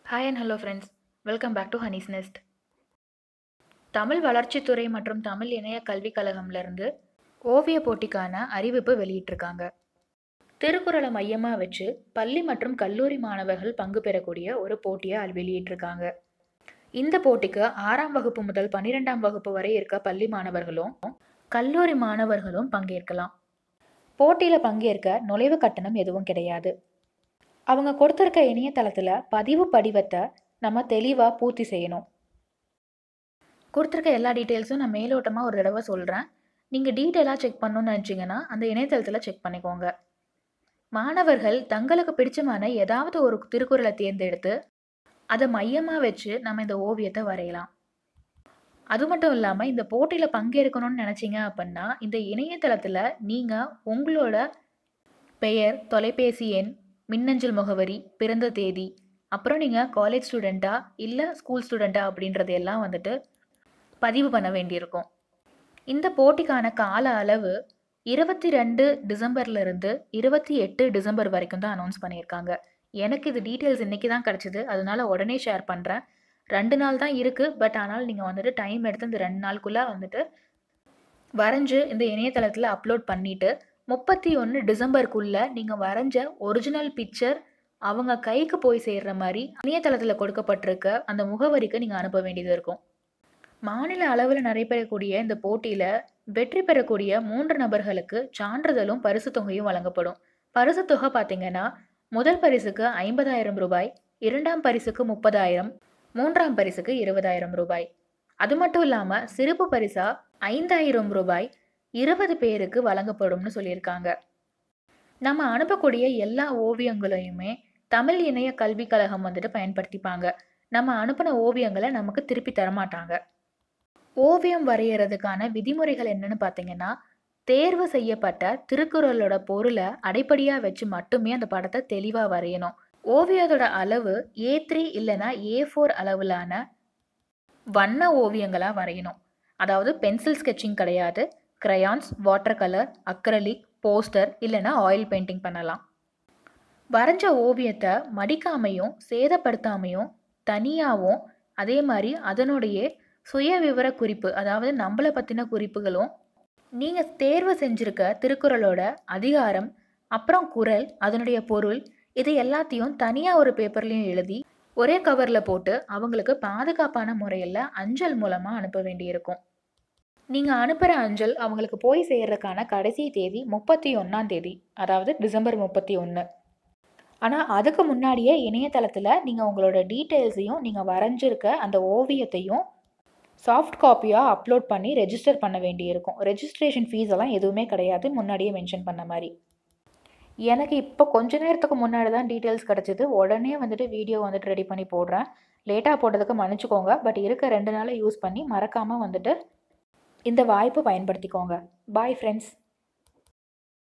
hi and hello friends welcome back to Honey's Nest Tamil வளர்ச்சித்துறை மற்றும் தமிழ் இணைய கல்விக் கழகம்லேருந்து ஓவிய போட்டிக்கான அறிவிப்பு வெளியிட்டிருக்காங்க திருக்குறளை மையமாக வச்சு பள்ளி மற்றும் கல்லூரி மாணவர்கள் பங்கு பெறக்கூடிய ஒரு போட்டியை அது வெளியிட்டிருக்காங்க இந்த போட்டிக்கு ஆறாம் வகுப்பு முதல் பன்னிரெண்டாம் வகுப்பு வரை இருக்க பள்ளி மாணவர்களும் கல்லூரி மாணவர்களும் பங்கேற்கலாம் போட்டியில் பங்கேற்க நுழைவு கட்டணம் எதுவும் கிடையாது அவங்க கொடுத்துருக்க இணையதளத்தில் பதிவு படிவத்தை நம்ம தெளிவாக பூர்த்தி செய்யணும் கொடுத்துருக்க எல்லா டீட்டெயில்ஸும் நான் மேலோட்டமாக ஒரு தடவை சொல்கிறேன் நீங்கள் டீட்டெயிலாக செக் பண்ணணும்னு நினச்சிங்கன்னா அந்த இணையதளத்தில் செக் பண்ணிக்கோங்க மாணவர்கள் தங்களுக்கு பிடிச்சமான ஏதாவது ஒரு திருக்குறளை தேர்ந்தெடுத்து அதை மையமாக வச்சு நம்ம இந்த ஓவியத்தை வரையலாம் அது மட்டும் இல்லாமல் இந்த போட்டியில் பங்கேற்கணும்னு நினச்சிங்க அப்படின்னா இந்த இணையதளத்தில் நீங்கள் உங்களோட பெயர் தொலைபேசி எண் மின்னஞ்சல் முகவரி பிறந்த தேதி அப்புறம் நீங்கள் காலேஜ் ஸ்டூடெண்ட்டா இல்லை ஸ்கூல் ஸ்டூடெண்ட்டா அப்படின்றது எல்லாம் வந்துட்டு பதிவு பண்ண வேண்டியிருக்கும் இந்த போட்டிக்கான கால அளவு இருபத்தி ரெண்டு டிசம்பர்லேருந்து இருபத்தி எட்டு டிசம்பர் வரைக்கும் தான் அனௌன்ஸ் பண்ணியிருக்காங்க எனக்கு இது டீட்டெயில்ஸ் இன்றைக்கி தான் கிடச்சிது அதனால உடனே ஷேர் பண்ணுறேன் ரெண்டு நாள் தான் இருக்குது பட் ஆனால் நீங்கள் வந்துட்டு டைம் எடுத்து இந்த ரெண்டு நாளுக்குள்ளே வந்துட்டு வரைஞ்சு இந்த இணையதளத்தில் அப்லோட் பண்ணிவிட்டு முப்பத்தி ஒன்று டிசம்பருக்குள்ளே நீங்கள் வரைஞ்ச ஒரிஜினல் பிக்சர் அவங்க கைக்கு போய் சேர்ற மாதிரி இணையதளத்தில் கொடுக்கப்பட்டிருக்க அந்த முகவரிக்கு நீங்கள் அனுப்ப வேண்டியது இருக்கும் மாநில அளவில் நடைபெறக்கூடிய இந்த போட்டியில் வெற்றி பெறக்கூடிய மூன்று நபர்களுக்கு சான்றிதழும் பரிசு தொகையும் வழங்கப்படும் பரிசு தொகை பார்த்தீங்கன்னா முதல் பரிசுக்கு ஐம்பதாயிரம் ரூபாய் இரண்டாம் பரிசுக்கு முப்பதாயிரம் மூன்றாம் பரிசுக்கு இருபதாயிரம் ரூபாய் அது மட்டும் இல்லாமல் சிறப்பு பரிசா ஐந்தாயிரம் ரூபாய் இருபது பேருக்கு வழங்கப்படும்னு சொல்லியிருக்காங்க நம்ம அனுப்பக்கூடிய எல்லா ஓவியங்களையுமே தமிழ் இணைய கல்விக் கழகம் வந்துட்டு பயன்படுத்திப்பாங்க நம்ம அனுப்பின ஓவியங்களை நமக்கு திருப்பி தரமாட்டாங்க ஓவியம் வரைகிறதுக்கான விதிமுறைகள் என்னன்னு பார்த்தீங்கன்னா தேர்வு செய்யப்பட்ட திருக்குறளோட பொருளை அடைப்படியாக வச்சு மட்டுமே அந்த படத்தை தெளிவாக வரையணும் ஓவியத்தோட அளவு ஏ த்ரீ இல்லைன்னா ஏ ஃபோர் அளவிலான வண்ண ஓவியங்களாக வரையணும் அதாவது பென்சில் ஸ்கெட்சிங் கிடையாது crayons water colour acrylic poster இல்லைன்னா ஆயில் பெயிண்டிங் பண்ணலாம் வரைஞ்ச ஓவியத்தை மடிக்காமையும் சேதப்படுத்தாமையும் தனியாகவும் அதே மாதிரி அதனுடைய சுய விவர குறிப்பு அதாவது நம்மளை பற்றின குறிப்புகளும் நீங்கள் தேர்வு செஞ்சுருக்க திருக்குறளோட அதிகாரம் அப்புறம் குரல் அதனுடைய பொருள் இது எல்லாத்தையும் தனியாக ஒரு பேப்பர்லேயும் எழுதி ஒரே கவரில் போட்டு அவங்களுக்கு பாதுகாப்பான முறையில் அஞ்சல் மூலமாக அனுப்ப வேண்டியிருக்கும் நீங்கள் அனுப்புகிற அஞ்சல் அவங்களுக்கு போய் சேர்றதுக்கான கடைசி தேதி முப்பத்தி ஒன்றாம் தேதி அதாவது டிசம்பர் முப்பத்தி ஒன்று ஆனால் அதுக்கு முன்னாடியே இணையதளத்தில் நீங்கள் உங்களோட டீட்டெயில்ஸையும் நீங்கள் வரைஞ்சிருக்க அந்த ஓவியத்தையும் சாஃப்ட் காப்பியாக அப்லோட் பண்ணி ரெஜிஸ்டர் பண்ண வேண்டியிருக்கும் ரெஜிஸ்ட்ரேஷன் ஃபீஸ் எல்லாம் எதுவுமே கிடையாது முன்னாடியே மென்ஷன் பண்ண மாதிரி எனக்கு இப்போ கொஞ்ச நேரத்துக்கு முன்னாடி தான் டீட்டெயில்ஸ் கிடச்சிது உடனே வந்துட்டு வீடியோ வந்துட்டு ரெடி பண்ணி போடுறேன் லேட்டாக போட்டதுக்கு மன்னிச்சுக்கோங்க பட் இருக்க ரெண்டு நாளை யூஸ் பண்ணி மறக்காமல் வந்துட்டு இந்த வாய்ப்பு பயன்படுத்திக்கோங்க பாய் ஃப்ரெண்ட்ஸ்